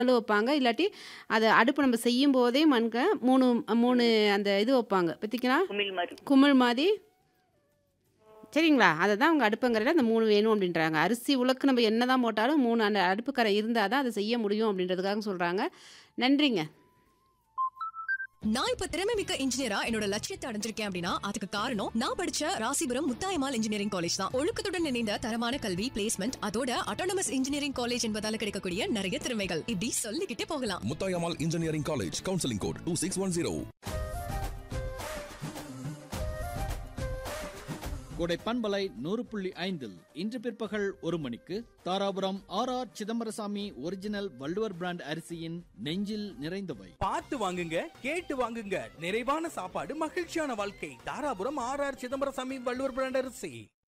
கல்லு வைப்பாங்க. இல்லாட்டி அத அடுப்பு நம்ம செய்யும்போதே மண்க 3 3 அந்த இது வைப்பாங்க. பாத்தீங்களா? குமிழ் மாரி. குமிழ் மாரி. சரிங்களா? அததான் அவங்க அடுப்புங்கரையில அந்த 3 வேணும் அப்டின்றாங்க. அரிசி உலக்கு நம்ம என்னதான் போட்டாலும் 3 அந்த அடுப்புக்கரை இருந்தா தான் அத செய்ய முடியும் அப்டின்றதுக்காக சொல்றாங்க. நன்றிங்க. நான் இப்ப திறமை மிக்க இன்ஜினியரா என்னோட லட்சியத்தை அடைஞ்சிருக்கேன் அப்படின்னா அதுக்கு காரணம் நான் படிச்ச ராசிபுரம் முத்தாயமால் இன்ஜினியரிங் காலேஜ் தான் ஒழுக்கத்துடன் இணைந்த தரமான கல்வி பிளேஸ்மெண்ட் அதோட அட்டானமஸ் இன்ஜினியரிங் காலேஜ் என்பதால கிடைக்கக்கூடிய நிறைய திறமைகள் இப்படி சொல்லிக்கிட்டே போகலாம் Muthayammal engineering college counselling code two six one zero Kodai பண்பலை நூறு புள்ளி ஐந்தில் இன்று பிற்பகல் ஒரு மணிக்கு Dharapuram R R Chidambaraswamy original Valluvar brand அரிசியின் நெஞ்சில் நிறைந்தவை பார்த்து வாங்குங்க கேட்டு வாங்குங்க நிறைவான சாப்பாடு மகிழ்ச்சியான வாழ்க்கை Dharapuram R R Chidambaraswamy Valluvar brand அரிசி